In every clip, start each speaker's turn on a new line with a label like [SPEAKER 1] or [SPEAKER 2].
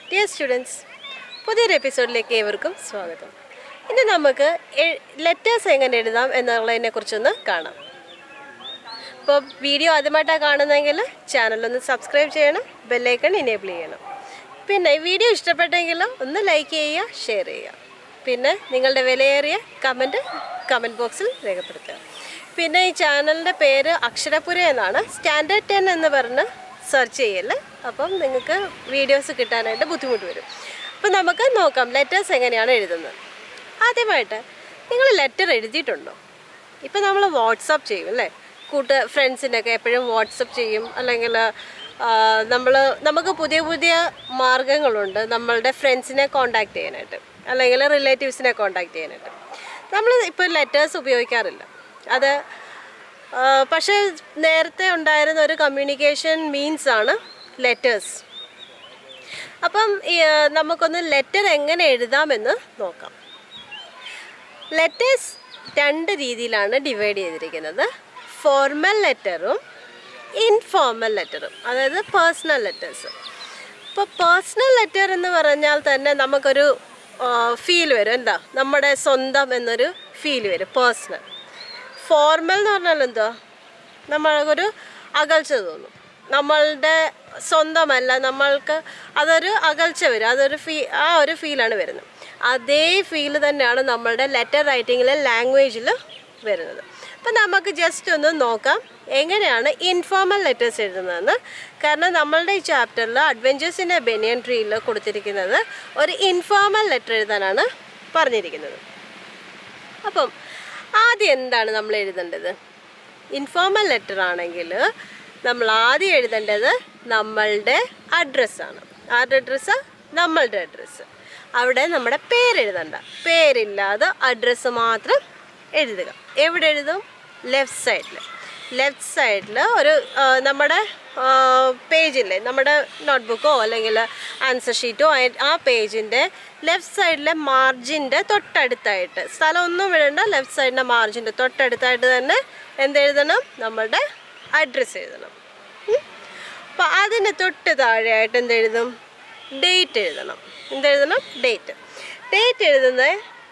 [SPEAKER 1] Dear students പുതിയൊരു എപ്പിസോഡിലേക്ക് ഏവർക്കും സ്വാഗതം ഇന്ന് നമുക്ക് ലെറ്റേഴ്സ് എങ്ങനെ എഴുതാം എന്നുള്ളതിനെ കുറിച്ചൊന്ന് കാണാം അപ്പോൾ വീഡിയോ ആദ്യമായിട്ടാണ് കാണുന്നതെങ്കിൽ ചാനലൊന്ന് സബ്സ്ക്രൈബ് ചെയ്യണം ബെല്ലൈക്കൺ ഇനേബിൾ ചെയ്യണം പിന്നെ വീഡിയോ ഇഷ്ടപ്പെട്ടെങ്കിൽ ഒന്ന് ലൈക്ക് ചെയ്യുക ഷെയർ ചെയ്യുക പിന്നെ നിങ്ങളുടെ വിലയേറിയ കമൻറ്റ് കമൻറ്റ് ബോക്സിൽ രേഖപ്പെടുത്തുക പിന്നെ ഈ ചാനലിൻ്റെ പേര് അക്ഷരപുര എന്നാണ് സ്റ്റാൻഡേർഡ് ടെൻ എന്ന് പറഞ്ഞ് സെർച്ച് ചെയ്യല് അപ്പം നിങ്ങൾക്ക് വീഡിയോസ് കിട്ടാനായിട്ട് ബുദ്ധിമുട്ട് വരും അപ്പം നമുക്ക് നോക്കാം ലെറ്റേഴ്സ് എങ്ങനെയാണ് എഴുതുന്നത് ആദ്യമായിട്ട് നിങ്ങൾ ലെറ്റർ എഴുതിയിട്ടുണ്ടോ ഇപ്പം നമ്മൾ വാട്സപ്പ് ചെയ്യും അല്ലേ കൂട്ട് ഫ്രണ്ട്സിനൊക്കെ എപ്പോഴും വാട്സപ്പ് ചെയ്യും അല്ലെങ്കിൽ നമ്മൾ നമുക്ക് പുതിയ പുതിയ മാർഗങ്ങളുണ്ട് നമ്മളുടെ ഫ്രണ്ട്സിനെ കോണ്ടാക്ട് ചെയ്യാനായിട്ട് അല്ലെങ്കിൽ റിലേറ്റീവ്സിനെ കോണ്ടാക്ട് ചെയ്യാനായിട്ട് നമ്മൾ ഇപ്പോൾ ലെറ്റേഴ്സ് ഉപയോഗിക്കാറില്ല അത് ആ, പക്ഷേ നേരത്തെ ഉണ്ടായിരുന്ന ഒരു കമ്മ്യൂണിക്കേഷൻ മീൻസ് ആണ് ലെറ്റേഴ്സ് അപ്പം ഈ, ആ, നമുക്കൊന്ന് ലെറ്റർ എങ്ങനെ എഴുതാമെന്ന് നോക്കാം ലെറ്റേഴ്സ് രണ്ട് രീതിയിലാണ് ഡിവൈഡ് ചെയ്തിരിക്കുന്നത് ഫോർമൽ ലെറ്ററും ഇൻഫോർമൽ ലെറ്ററും അതായത് പേഴ്സണൽ ലെറ്റേഴ്സ് ഇപ്പോൾ പേഴ്സണൽ ലെറ്റർ എന്ന് പറഞ്ഞാൽ തന്നെ നമുക്കൊരു ഫീൽ വരും എന്താ നമ്മുടെ സ്വന്തം എന്നൊരു ഫീൽ വരും പേഴ്സണൽ ഫോർമൽ എന്ന് പറഞ്ഞാൽ എന്താ നമ്മൾക്കൊരു അകൽച്ച തോന്നും നമ്മളുടെ സ്വന്തമല്ല നമ്മൾക്ക് അതൊരു അകൽച്ച വരും അതൊരു ഫീ ആ ഒരു ഫീലാണ് വരുന്നത് അതേ ഫീൽ തന്നെയാണ് നമ്മളുടെ ലെറ്റർ റൈറ്റിങ്ങിലെ ലാംഗ്വേജിൽ വരുന്നത് അപ്പം നമുക്ക് ജസ്റ്റ് ഒന്ന് നോക്കാം എങ്ങനെയാണ് ഇൻഫോർമൽ ലെറ്റേഴ്സ് എഴുതുന്നതെന്ന് കാരണം നമ്മളുടെ ഈ ചാപ്റ്ററിൽ അഡ്വഞ്ചേഴ്സ് ഇൻ എ ബെനിയൻ ട്രീയിൽ കൊടുത്തിരിക്കുന്നത് ഒരു ഇൻഫോർമൽ ലെറ്റർ എഴുതാനാണ് പറഞ്ഞിരിക്കുന്നത് അപ്പം ആദ്യം എന്താണ് നമ്മൾ എഴുതേണ്ടത് ഇൻഫോർമൽ ലെറ്റർ ആണെങ്കിൽ നമ്മൾ ആദ്യം എഴുതേണ്ടത് നമ്മളുടെ അഡ്രസ്സാണ് ആരുടെ അഡ്രസ്സ് നമ്മളുടെ അഡ്രസ്സ് അവിടെ നമ്മുടെ പേരെഴുതണ്ട പേരില്ലാതെ അഡ്രസ്സ് മാത്രം എഴുതുക എവിടെ എഴുതും ലെഫ്റ്റ് സൈഡിൽ ലെഫ്റ്റ് സൈഡിൽ ഒരു ആ, നമ്മുടെ പേജില്ലേ നമ്മുടെ നോട്ട്ബുക്കോ അല്ലെങ്കിൽ ആൻസർ ഷീറ്റോ ആ പേജിൻ്റെ ലെഫ്റ്റ് സൈഡിലെ മാർജിൻ്റെ തൊട്ടടുത്തായിട്ട് സ്ഥലം ഒന്നും വിടണ്ട ലെഫ്റ്റ് സൈഡിൻ്റെ മാർജിൻ്റെ തൊട്ടടുത്തായിട്ട് തന്നെ എന്തെഴുതണം നമ്മളുടെ അഡ്രസ്സ് എഴുതണം അപ്പോൾ അതിന് തൊട്ട് താഴെയായിട്ട് എന്തെഴുതും ഡേറ്റ് എഴുതണം എന്തെഴുതണം ഡേറ്റ് ഡേറ്റ് എഴുതുന്നത്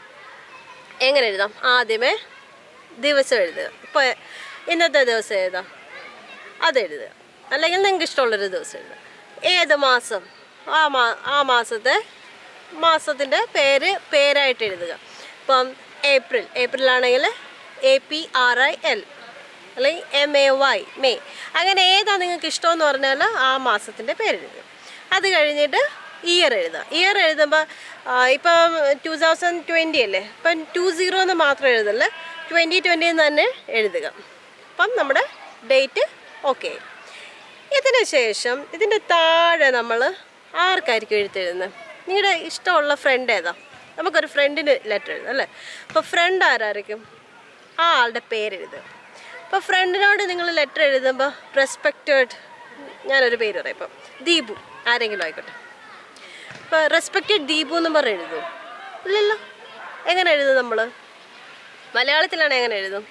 [SPEAKER 1] എങ്ങനെ എഴുതാം ആദ്യമേ ദിവസം എഴുതുക ഇപ്പോൾ ഇന്നത്തെ ദിവസം എഴുതാം അത് എഴുതുക അല്ലെങ്കിൽ നിങ്ങൾക്ക് ഇഷ്ടമുള്ളൊരു ദിവസം എഴുതുക ഏത് മാസം ആ മാ ആ മാസത്തെ മാസത്തിൻ്റെ പേര് പേരായിട്ട് എഴുതുക ഇപ്പം ഏപ്രിൽ ഏപ്രിൽ ആണെങ്കിൽ A P R I L അല്ലെങ്കിൽ എം എ വൈ മെയ് അങ്ങനെ ഏതാ നിങ്ങൾക്ക് ഇഷ്ടമെന്ന് പറഞ്ഞാൽ ആ മാസത്തിൻ്റെ പേര് എഴുതുക അത് കഴിഞ്ഞിട്ട് ഇയർ എഴുതുക ഇയർ എഴുതുമ്പോൾ ഇപ്പം ടു തൗസൻഡ് ട്വൻറ്റി അല്ലേ ഇപ്പം ടു സീറോ എന്ന് മാത്രം എഴുതല്ലേ ട്വൻറ്റി ട്വൻറ്റി എന്ന് തന്നെ എഴുതുക അപ്പം നമ്മുടെ ഡേറ്റ് ഓക്കെ ഇതിന് ശേഷം ഇതിൻ്റെ താഴെ നമ്മൾ ആർക്കായിരിക്കും എഴുത്തെഴുതുന്നത് നിങ്ങളുടെ ഇഷ്ടമുള്ള ഫ്രണ്ട് ഏതാ നമുക്കൊരു ഫ്രണ്ടിന് ലെറ്റർ എഴുതാം അല്ലേ അപ്പോൾ ഫ്രണ്ട് ആരായിരിക്കും ആ ആളുടെ പേരെഴുതുക അപ്പോൾ ഫ്രണ്ടിനോട് നിങ്ങൾ ലെറ്റർ എഴുതുമ്പോൾ റെസ്പെക്റ്റഡ് ഞാനൊരു പേര് പറയാം ഇപ്പം ദീപു ആരെങ്കിലും ആയിക്കോട്ടെ ഇപ്പോൾ റെസ്പെക്റ്റഡ് ദീപു എന്ന് പറഞ്ഞ് എഴുതുമോ ഇല്ലല്ലോ എങ്ങനെ എഴുതും നമ്മൾ മലയാളത്തിലാണ് എങ്ങനെ എഴുതും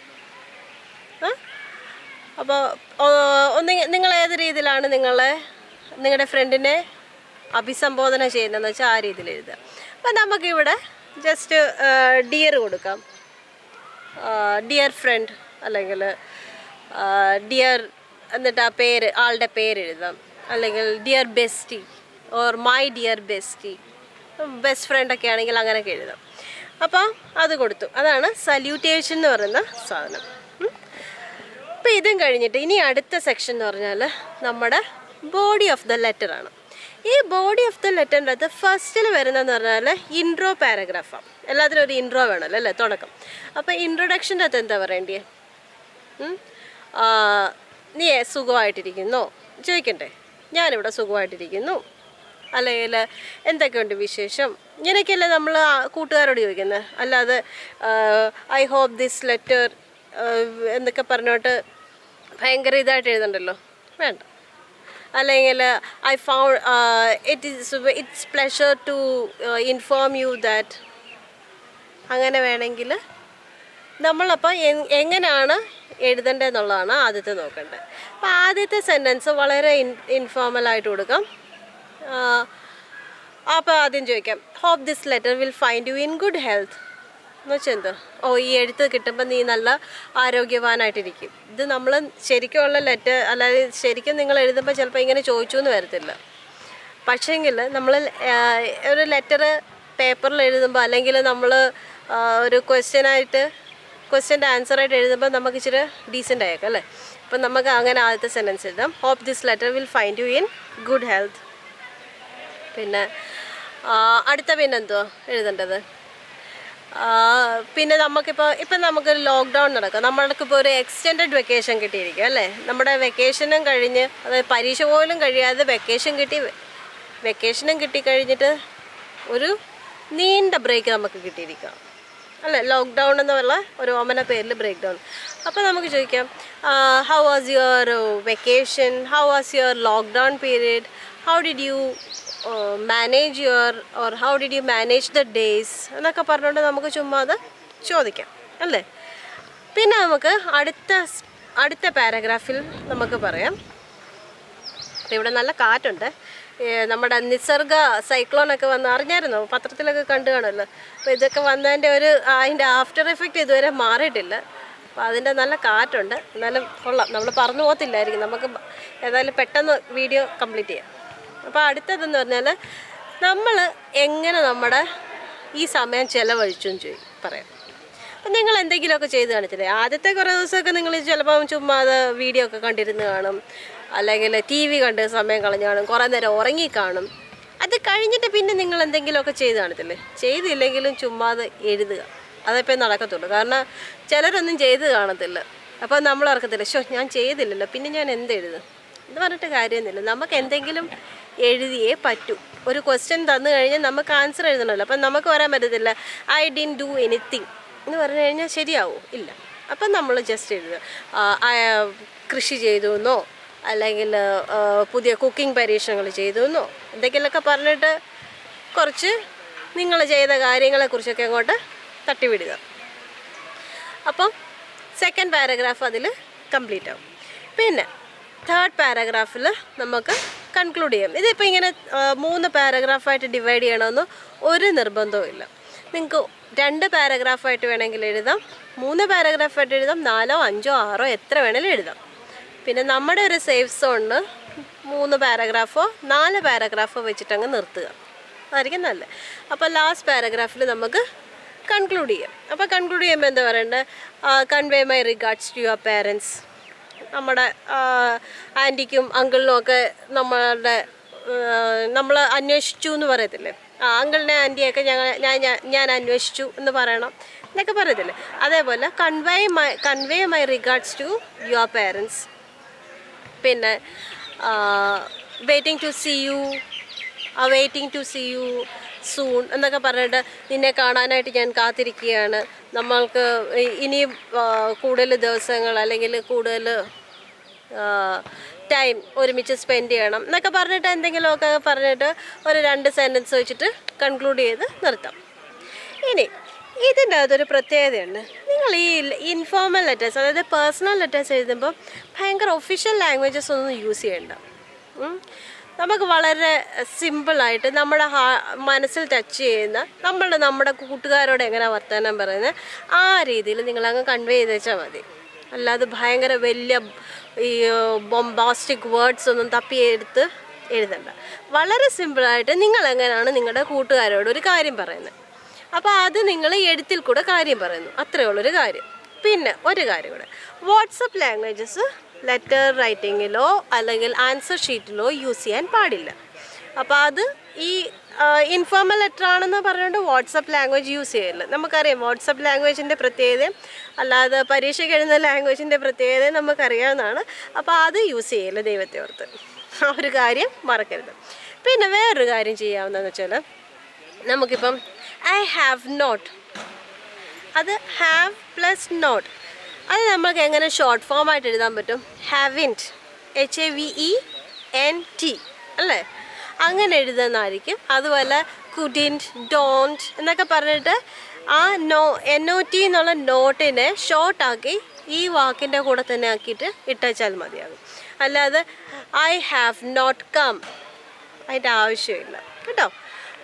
[SPEAKER 1] ആ അപ്പോൾ ഒന്ന് നിങ്ങൾ ഏത് രീതിയിലാണ് നിങ്ങളെ നിങ്ങളുടെ ഫ്രണ്ടിനെ അഭിസംബോധന ചെയ്യുന്നതെന്ന് വെച്ചാൽ ആ രീതിയിൽ എഴുതുക അപ്പം നമുക്കിവിടെ ജസ്റ്റ് ഡിയർ കൊടുക്കാം ഡിയർ ഫ്രണ്ട് അല്ലെങ്കിൽ ഡിയർ എന്നിട്ട് ആ പേര് ആളുടെ പേര് എഴുതാം അല്ലെങ്കിൽ dear bestie or my dear bestie best ഫ്രണ്ടൊക്കെ ആണെങ്കിൽ അങ്ങനെയൊക്കെ എഴുതാം അപ്പോൾ അത് കൊടുത്തു അതാണ് സല്യൂട്ടേഷൻ എന്ന് പറയുന്ന സാധനം ഉം. അപ്പോൾ ഇതും കഴിഞ്ഞിട്ട് ഇനി അടുത്ത സെക്ഷൻ എന്ന് പറഞ്ഞാൽ നമ്മുടെ ബോഡി ഓഫ് ദ ലെറ്റർ ആണ് ഈ ബോഡി ഓഫ് ദ ലെറ്ററിൻ്റെ അകത്ത് ഫസ്റ്റിൽ വരുന്നതെന്ന് പറഞ്ഞാൽ ഇൻട്രോ പാരഗ്രാഫാണ് എല്ലാത്തിനും ഒരു ഇൻട്രോ വേണമല്ലോ അല്ലേ തുടക്കം അപ്പോൾ ഇൻട്രൊഡക്ഷൻ്റെ അകത്ത് എന്താ പറയേണ്ടത് ഉം? ആ, നീ സുഖമായിട്ടിരിക്കുന്നോ ചോദിക്കണ്ടേ ഞാനിവിടെ സുഖമായിട്ടിരിക്കുന്നു അല്ലെങ്കിൽ എന്തൊക്കെയുണ്ട് വിശേഷം ഇങ്ങനെയൊക്കെയല്ലേ നമ്മൾ കൂട്ടുകാരോട് ചോദിക്കുന്നത് അല്ലാതെ ഐ ഹോപ്പ് ദിസ് ലെറ്റർ എന്നൊക്കെ പറഞ്ഞോട്ട് ഭയങ്കര ഇതായിട്ട് എഴുതണ്ടല്ലോ വേണ്ട അല്ലെങ്കിൽ I found it is it's pleasure to inform you that അങ്ങനെ വേണമെങ്കിൽ നമ്മളപ്പോൾ എ- എങ്ങനെയാണ് എഴുതേണ്ടതെന്നുള്ളതാണ് ആദ്യത്തെ നോക്കേണ്ടത് അപ്പോൾ ആദ്യത്തെ സെൻറ്റൻസ് വളരെ ഇൻ ഇൻഫോർമലായിട്ട് കൊടുക്കാം അപ്പോൾ ആദ്യം ചോദിക്കാം hope this letter will find you in good health എന്ന് വെച്ചാൽ എന്തോ ഓ ഈ എഴുത്ത് കിട്ടുമ്പോൾ നീ നല്ല ആരോഗ്യവാനായിട്ടിരിക്കും ഇത് നമ്മൾ ശരിക്കുമുള്ള ലെറ്റർ അല്ലാതെ ശരിക്കും നിങ്ങൾ എഴുതുമ്പോൾ ചിലപ്പോൾ ഇങ്ങനെ ചോദിച്ചു എന്ന് വരത്തില്ല പക്ഷേങ്കിൽ നമ്മൾ ഒരു ലെറ്റർ പേപ്പറിൽ എഴുതുമ്പോൾ അല്ലെങ്കിൽ നമ്മൾ ഒരു ക്വസ്റ്റ്യനായിട്ട് ക്വസ്റ്റ്യൻ്റെ ആൻസറായിട്ട് എഴുതുമ്പോൾ നമുക്ക് ഇച്ചിരി ഡീസൻ്റ് ആയേക്കാം അല്ലേ അപ്പം നമുക്ക് അങ്ങനെ ആദ്യത്തെ സെൻറ്റൻസ് എഴുതാം hope this letter will find you in good health പിന്നെ ആ, അടുത്ത പിന്നെ എന്തുവാ എഴുതേണ്ടത് ആ, പിന്നെ നമുക്കിപ്പോൾ ഇപ്പം നമുക്കൊരു ലോക്ക്ഡൗൺ നടക്കാം നമ്മൾക്കിപ്പോൾ ഒരു എക്സ്റ്റെൻഡഡ് വെക്കേഷൻ കിട്ടിയിരിക്കും അല്ലേ നമ്മുടെ വെക്കേഷനും കഴിഞ്ഞ് അതായത് പരീക്ഷ പോലും കഴിയാതെ വെക്കേഷൻ കിട്ടി വെക്കേഷനും കിട്ടിക്കഴിഞ്ഞിട്ട് ഒരു നീണ്ട ബ്രേക്ക് നമുക്ക് കിട്ടിയിരിക്കാം അല്ലേ ലോക്ക്ഡൗൺ എന്നുള്ള ഒരു ഓമന പേരിൽ ബ്രേക്ക് ഡൗൺ അപ്പോൾ നമുക്ക് ചോദിക്കാം how was your vacation how was your lockdown period how did you manage your or how did you manage the days എന്നൊക്കെ പറഞ്ഞുകൊണ്ട് നമുക്ക് ചുമ്മാ അത് ചോദിക്കാം അല്ലേ പിന്നെ നമുക്ക് അടുത്ത സ്- അടുത്ത പാരഗ്രാഫിൽ നമുക്ക് പറയാം അപ്പോൾ ഇവിടെ നല്ല കാറ്റുണ്ട് ഏ, നമ്മുടെ നിസർഗ സൈക്ലോണൊക്കെ വന്ന് അറിഞ്ഞായിരുന്നോ പത്രത്തിലൊക്കെ കണ്ടു കാണുമല്ലോ അപ്പോൾ ഇതൊക്കെ വന്നതിൻ്റെ ഒരു ആ, അതിൻ്റെ ആഫ്റ്റർ എഫക്റ്റ് ഇതുവരെ മാറിയിട്ടില്ല അപ്പോൾ അതിൻ്റെ നല്ല കാറ്റുണ്ട് എന്നാലും കൊള്ളാം നമ്മൾ പറഞ്ഞു പോകത്തില്ലായിരിക്കും നമുക്ക് ബ- ഏതായാലും പെട്ടെന്ന് വീഡിയോ കംപ്ലീറ്റ് ചെയ്യാം അപ്പോൾ അടുത്തതെന്ന് പറഞ്ഞാൽ നമ്മൾ എങ്ങനെ നമ്മുടെ ഈ സമയം ചിലവഴിച്ചു എന്ന് ചോദിക്കും പറയാം അപ്പം നിങ്ങൾ എന്തെങ്കിലുമൊക്കെ ചെയ്ത് കാണിച്ചില്ലേ ആദ്യത്തെ കുറേ ദിവസമൊക്കെ നിങ്ങൾ ചിലപ്പം ചുമ്മാ അത് വീഡിയോ ഒക്കെ കണ്ടിരുന്ന് കാണും അല്ലെങ്കിൽ ടി വി കണ്ട് സമയം കളഞ്ഞു കാണും കുറേ നേരം ഉറങ്ങി കാണും അത് കഴിഞ്ഞിട്ട് പിന്നെ നിങ്ങൾ എന്തെങ്കിലുമൊക്കെ ചെയ്ത് കാണത്തില്ലേ ചെയ്തില്ലെങ്കിലും ചുമ്മാ അത് എഴുതുക അതപ്പോൾ നടക്കത്തുള്ളൂ കാരണം ചിലരൊന്നും ചെയ്ത് കാണത്തില്ല അപ്പോൾ നമ്മൾ ഓർക്കത്തില്ല ഷോ ഞാൻ ചെയ്തില്ലല്ലോ പിന്നെ ഞാൻ എന്ത് എഴുതും എന്ന് പറഞ്ഞിട്ട് കാര്യമൊന്നുമില്ല നമുക്ക് എന്തെങ്കിലും എഴുതിയേ പറ്റൂ ഒരു ക്വസ്റ്റ്യൻ തന്നു കഴിഞ്ഞാൽ നമുക്ക് ആൻസർ എഴുതണമല്ലോ അപ്പം നമുക്ക് പറയാൻ പറ്റത്തില്ല ഐ ഡിൻ ഡു എനിത്തിങ് എന്ന് പറഞ്ഞു കഴിഞ്ഞാൽ ശരിയാവോ ഇല്ല അപ്പം നമ്മൾ ജസ്റ്റ് എഴുതുക ആ, ആ, കൃഷി ചെയ്തു എന്നോ അല്ലെങ്കിൽ ആ, പുതിയ കുക്കിംഗ് പരീക്ഷണങ്ങൾ ചെയ്തു എന്നോ എന്തെങ്കിലുമൊക്കെ പറഞ്ഞിട്ട് കുറച്ച് നിങ്ങൾ ചെയ്ത കാര്യങ്ങളെക്കുറിച്ചൊക്കെ അങ്ങോട്ട് തട്ടിവിടുക അപ്പം സെക്കൻഡ് പാരഗ്രാഫ് അതിൽ കംപ്ലീറ്റ് ആവും പിന്നെ തേർഡ് പാരഗ്രാഫിൽ നമുക്ക് കൺക്ലൂഡ് ചെയ്യാം ഇതിപ്പോൾ ഇങ്ങനെ ആ, മൂന്ന് പാരഗ്രാഫായിട്ട് ഡിവൈഡ് ചെയ്യണമെന്ന് ഒരു നിർബന്ധവും ഇല്ല നിങ്ങൾക്ക് രണ്ട് പാരഗ്രാഫായിട്ട് വേണമെങ്കിൽ എഴുതാം മൂന്ന് പാരഗ്രാഫായിട്ട് എഴുതാം നാലോ അഞ്ചോ ആറോ എത്ര വേണേലും എഴുതാം പിന്നെ നമ്മുടെ ഒരു സേഫ് സോണിന് മൂന്ന് പാരഗ്രാഫോ നാല് പാരഗ്രാഫോ വെച്ചിട്ടങ്ങ് നിർത്തുക അതായിരിക്കും നല്ലത് അപ്പോൾ ലാസ്റ്റ് പാരഗ്രാഫിൽ നമുക്ക് കൺക്ലൂഡ് ചെയ്യാം അപ്പോൾ കൺക്ലൂഡ് ചെയ്യുമ്പോൾ എന്താ പറയണ്ടത് convey my regards to your parents നമ്മുടെ ആൻറ്റിക്കും അങ്കിളിനും ഒക്കെ നമ്മളുടെ നമ്മൾ അന്വേഷിച്ചു എന്ന് പറയത്തില്ലേ ആ അങ്കിളിനെ ആൻറ്റിയൊക്കെ ഞങ്ങൾ ഞാൻ ഞാൻ- ഞാൻ അന്വേഷിച്ചു എന്ന് പറയണം എന്നൊക്കെ പറയത്തില്ലേ അതേപോലെ convey my convey my regards to your parents പിന്നെ വെയിറ്റിംഗ് ടു സീ യു ആ waiting to see you soon എന്നൊക്കെ പറഞ്ഞിട്ട് നിന്നെ കാണാനായിട്ട് ഞാൻ കാത്തിരിക്കുകയാണ് നമ്മൾക്ക് ഇ- ഇനിയും ആ, കൂടുതൽ ദിവസങ്ങൾ അല്ലെങ്കിൽ കൂടുതൽ ടൈം ഒരുമിച്ച് സ്പെൻഡ് ചെയ്യണം എന്നൊക്കെ പറഞ്ഞിട്ട് എന്തെങ്കിലുമൊക്കെ പറഞ്ഞിട്ട് ഒരു രണ്ട് സെൻറ്റൻസ് വെച്ചിട്ട് കൺക്ലൂഡ് ചെയ്ത് നിർത്താം ഇനി ഇതിൻ്റെ അകത്തൊരു പ്രത്യേകതയുണ്ട് നിങ്ങൾ ഈ ഇൻഫോർമൽ ലെറ്റേഴ്സ് അതായത് പേഴ്സണൽ ലെറ്റേഴ്സ് എഴുതുമ്പോൾ ഭയങ്കര ഒഫീഷ്യൽ ലാംഗ്വേജസ് ഒന്നും യൂസ് ചെയ്യണ്ട ഉം. നമുക്ക് വളരെ സിമ്പിളായിട്ട് നമ്മുടെ ഹാ മനസ്സിൽ ടച്ച് ചെയ്യുന്ന നമ്മളുടെ നമ്മുടെ കൂട്ടുകാരോട് എങ്ങനെ വർത്തമാനം പറയുന്നത് ആ രീതിയിൽ നിങ്ങളങ്ങ് കൺവേ ചെയ്ത് വെച്ചാൽ മതി അല്ലാതെ ഭയങ്കര വലിയ ഈ ബൊംബാസ്റ്റിക് വേർഡ്സ് ഒന്നും തപ്പിയെടുത്ത് എഴുതണ്ട വളരെ സിമ്പിളായിട്ട് നിങ്ങൾ എങ്ങനെയാണ് നിങ്ങളുടെ കൂട്ടുകാരോട് ഒരു കാര്യം പറയുന്നത് അപ്പോൾ അത് നിങ്ങൾ എഴുത്തിൽ കൂടെ കാര്യം പറയുന്നു അത്രേ ഉള്ളൊരു കാര്യം പിന്നെ ഒരു കാര്യം കൂടെ വാട്സപ്പ് ലാംഗ്വേജസ് ലെറ്റർ റൈറ്റിങ്ങിലോ അല്ലെങ്കിൽ ആൻസർ ഷീറ്റിലോ യൂസ് ചെയ്യാൻ പാടില്ല അപ്പോൾ അത് ഈ ഇൻഫോർമൽ ലെറ്റർ ആണെന്ന് പറഞ്ഞുകൊണ്ട് വാട്സപ്പ് ലാംഗ്വേജ് യൂസ് ചെയ്യില്ല നമുക്കറിയാം വാട്സപ്പ് ലാംഗ്വേജിൻ്റെ പ്രത്യേകതയും അല്ലാതെ പരീക്ഷയ്ക്ക് എഴുതുന്ന ലാംഗ്വേജിൻ്റെ പ്രത്യേകതയും നമുക്കറിയാവുന്നതാണ് അപ്പോൾ അത് യൂസ് ചെയ്യില്ല ദൈവത്തെ ഓർത്ത് ആ ഒരു കാര്യം മറക്കരുത് പിന്നെ വേറൊരു കാര്യം ചെയ്യാവുന്നതെന്ന് വെച്ചാൽ നമുക്കിപ്പം ഐ ഹാവ് നോട്ട് അത് ഹാവ് പ്ലസ് നോട്ട് അത് നമുക്ക് എങ്ങനെ ഷോർട്ട് ഫോം ആയിട്ട് എഴുതാൻ പറ്റും haven't H A V E N T അല്ലേ അങ്ങനെ എഴുതുന്നതായിരിക്കും അതുപോലെ കുഡിൻറ്റ് ഡോണ്ട് എന്നൊക്കെ പറഞ്ഞിട്ട് ആ നോ എൻ ഒ ടി എന്നുള്ള നോട്ടിനെ ഷോർട്ടാക്കി ഈ വാക്കിൻ്റെ കൂടെ തന്നെ ആക്കിയിട്ട് ഇട്ടേച്ചാൽ മതിയാകും അല്ലാതെ ഐ ഹാവ് നോട്ട് കം അതിൻ്റെ ആവശ്യമില്ല കേട്ടോ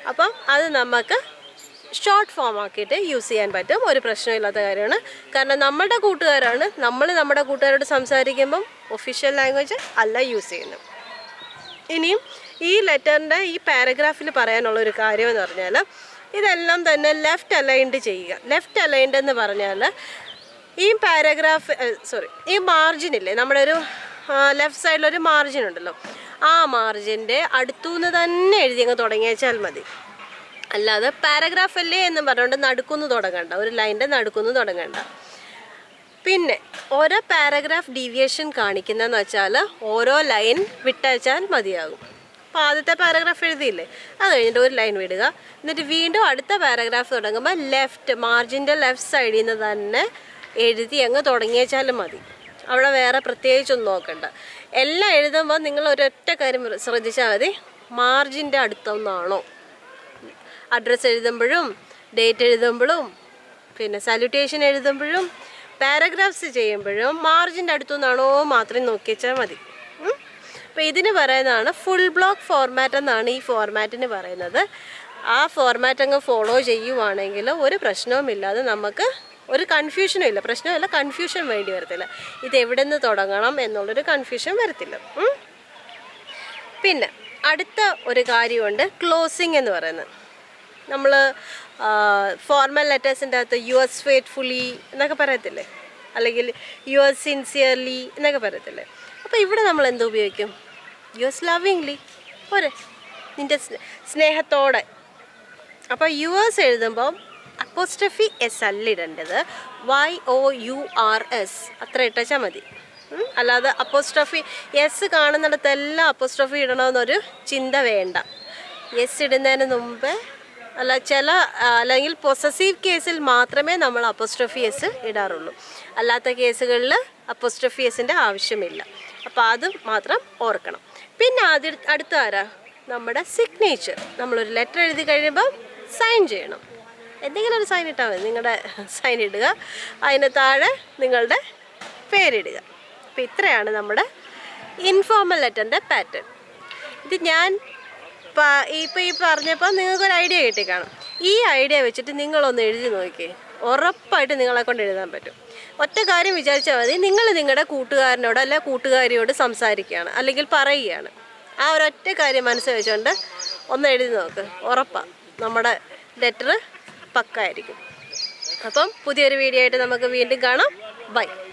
[SPEAKER 1] അപ്പം അത് നമുക്ക് ഷോർട്ട് ഫോം ആക്കിയിട്ട് യൂസ് ചെയ്യാൻ പറ്റും ഒരു പ്രശ്നമില്ലാത്ത കാര്യമാണ് കാരണം നമ്മുടെ കൂട്ടുകാരാണ് നമ്മൾ നമ്മുടെ കൂട്ടുകാരോട് സംസാരിക്കുമ്പം ഒഫീഷ്യൽ ലാംഗ്വേജ് അല്ല യൂസ് ചെയ്യുന്നത് ഇനിയും ഈ ലെറ്ററിൻ്റെ ഈ പാരഗ്രാഫിൽ പറയാനുള്ള ഒരു കാര്യം എന്ന് പറഞ്ഞാൽ ഇതെല്ലാം തന്നെ ലെഫ്റ്റ് അലൈൻഡ് ചെയ്യുക ലെഫ്റ്റ് അലൈൻഡ് എന്ന് പറഞ്ഞാൽ ഈ പാരഗ്രാഫ് സോറി ഈ മാർജിൻ ഇല്ലേ നമ്മുടെ ഒരു ലെഫ്റ്റ് സൈഡിലൊരു മാർജിൻ ഉണ്ടല്ലോ ആ മാർജിൻ്റെ അടുത്തുനിന്ന് തന്നെ എഴുതി അങ്ങ് തുടങ്ങിയേച്ചാൽ മതി അല്ലാതെ പാരഗ്രാഫ് അല്ലേ എന്ന് പറഞ്ഞുകൊണ്ട് നടുക്കുന്ന് തുടങ്ങണ്ട ഒരു ലൈൻ്റെ നടുക്കുന്ന് തുടങ്ങണ്ട പിന്നെ ഓരോ പാരഗ്രാഫ് ഡീവിയേഷൻ കാണിക്കുന്നതെന്ന് വെച്ചാൽ ഓരോ ലൈൻ വിട്ടയച്ചാൽ മതിയാകും അപ്പോൾ ആദ്യത്തെ പാരഗ്രാഫ് എഴുതിയില്ലേ അത് കഴിഞ്ഞിട്ട് ഒരു ലൈൻ വിടുക എന്നിട്ട് വീണ്ടും അടുത്ത പാരഗ്രാഫ് തുടങ്ങുമ്പോൾ ലെഫ്റ്റ് മാർജിൻ്റെ ലെഫ്റ്റ് സൈഡിൽ നിന്ന് തന്നെ എഴുതി അങ്ങ് തുടങ്ങിയേച്ചാലും മതി അവിടെ വേറെ പ്രത്യേകിച്ചൊന്നും നോക്കണ്ട എല്ലാം എഴുതുമ്പോൾ നിങ്ങൾ ഒരൊറ്റ കാര്യം ശ്രദ്ധിച്ചാൽ മതി മാർജിൻ്റെ അടുത്തൊന്നാണോ അഡ്രസ്സ് എഴുതുമ്പോഴും ഡേറ്റ് എഴുതുമ്പോഴും പിന്നെ സല്യൂട്ടേഷൻ എഴുതുമ്പോഴും പാരഗ്രാഫ്സ് ചെയ്യുമ്പോഴും മാർജിൻ്റെ അടുത്തുനിന്നാണോ മാത്രം നോക്കി വെച്ചാൽ മതി അപ്പോൾ ഇതിന് പറയുന്നതാണ് ഫുൾ ബ്ലോക്ക് ഫോർമാറ്റ് എന്നാണ് ഈ ഫോർമാറ്റിന് പറയുന്നത് ആ ഫോർമാറ്റ് അങ്ങ് ഫോളോ ചെയ്യുവാണെങ്കിൽ ഒരു പ്രശ്നവുമില്ലാതെ നമുക്ക് ഒരു കൺഫ്യൂഷനും ഇല്ല പ്രശ്നമില്ല കൺഫ്യൂഷൻ വേണ്ടി വരത്തില്ല ഇത് എവിടെ നിന്ന് തുടങ്ങണം എന്നുള്ളൊരു കൺഫ്യൂഷൻ വരത്തില്ല ഉം. പിന്നെ അടുത്ത ഒരു കാര്യമുണ്ട് ക്ലോസിങ് എന്ന് പറയുന്നത് നമ്മൾ ഫോർമൽ ലെറ്റേഴ്സിൻ്റെ അകത്ത് യു എസ് ഫെയ്റ്റ്ഫുള്ളി എന്നൊക്കെ പറയത്തില്ലേ അല്ലെങ്കിൽ യു എസ് സിൻസിയർലി എന്നൊക്കെ പറയത്തില്ലേ അപ്പോൾ ഇവിടെ നമ്മൾ എന്ത് ഉപയോഗിക്കും യു എസ് ലവിങ്ലി പോരെ നിൻ്റെ സ്നേ- സ്നേഹത്തോടെ അപ്പോൾ യു എസ് എഴുതുമ്പം അപ്പോസ്ട്രഫി എസ് അല്ല ഇടേണ്ടത് Y O U R S അത്ര ഇട്ടാൽ മതി ഉം? അല്ലാതെ അപ്പോസ്ട്രഫി എസ് കാണുന്നിടത്തെല്ലാം അപ്പോസ്ട്രഫി ഇടണമെന്നൊരു ചിന്ത വേണ്ട എസ് ഇടുന്നതിന് മുമ്പ് അല്ല ചില ആ, അല്ലെങ്കിൽ പൊസസീവ് കേസിൽ മാത്രമേ നമ്മൾ അപ്പോസ്ട്രഫി എസ് ഇടാറുള്ളൂ അല്ലാത്ത കേസുകളിൽ അപ്പോസ്ട്രഫി എസിൻ്റെ ആവശ്യമില്ല അപ്പോൾ അത് മാത്രം ഓർക്കണം പിന്നെ ആദ്യ അടുത്ത ആരാ നമ്മുടെ സിഗ്നേച്ചർ നമ്മളൊരു ലെറ്റർ എഴുതി കഴിയുമ്പോൾ സൈൻ ചെയ്യണം എന്തെങ്കിലും ഒരു സൈൻ ഇട്ടാൽ മതി നിങ്ങളുടെ സൈൻ ഇടുക അതിന് താഴെ നിങ്ങളുടെ പേരിടുക അപ്പോൾ ഇത്രയാണ് നമ്മുടെ ഇൻഫോർമൽ ലെറ്ററിൻ്റെ പാറ്റേൺ ഇത് ഞാൻ ഇപ്പോൾ ഈ പറഞ്ഞപ്പോൾ നിങ്ങൾക്കൊരു ഐഡിയ കിട്ടി കാണും ഈ ഐഡിയ വെച്ചിട്ട് നിങ്ങളൊന്ന് എഴുതി നോക്കിയേ ഉറപ്പായിട്ട് നിങ്ങളെ കൊണ്ട് എഴുതാൻ പറ്റും ഒറ്റ കാര്യം വിചാരിച്ചാൽ മതി നിങ്ങൾ നിങ്ങളുടെ കൂട്ടുകാരനോട് അല്ല കൂട്ടുകാരിയോട് സംസാരിക്കുകയാണ് അല്ലെങ്കിൽ പറയുകയാണ് ആ ഒരൊറ്റ കാര്യം മനസ്സിൽ വെച്ചുകൊണ്ട് ഒന്ന് എഴുതി നോക്ക് ഉറപ്പാണ് നമ്മുടെ ലെറ്റർ പക്കായിരിക്കും അപ്പം പുതിയൊരു വീഡിയോ ആയിട്ട് നമുക്ക് വീണ്ടും കാണാം ബൈ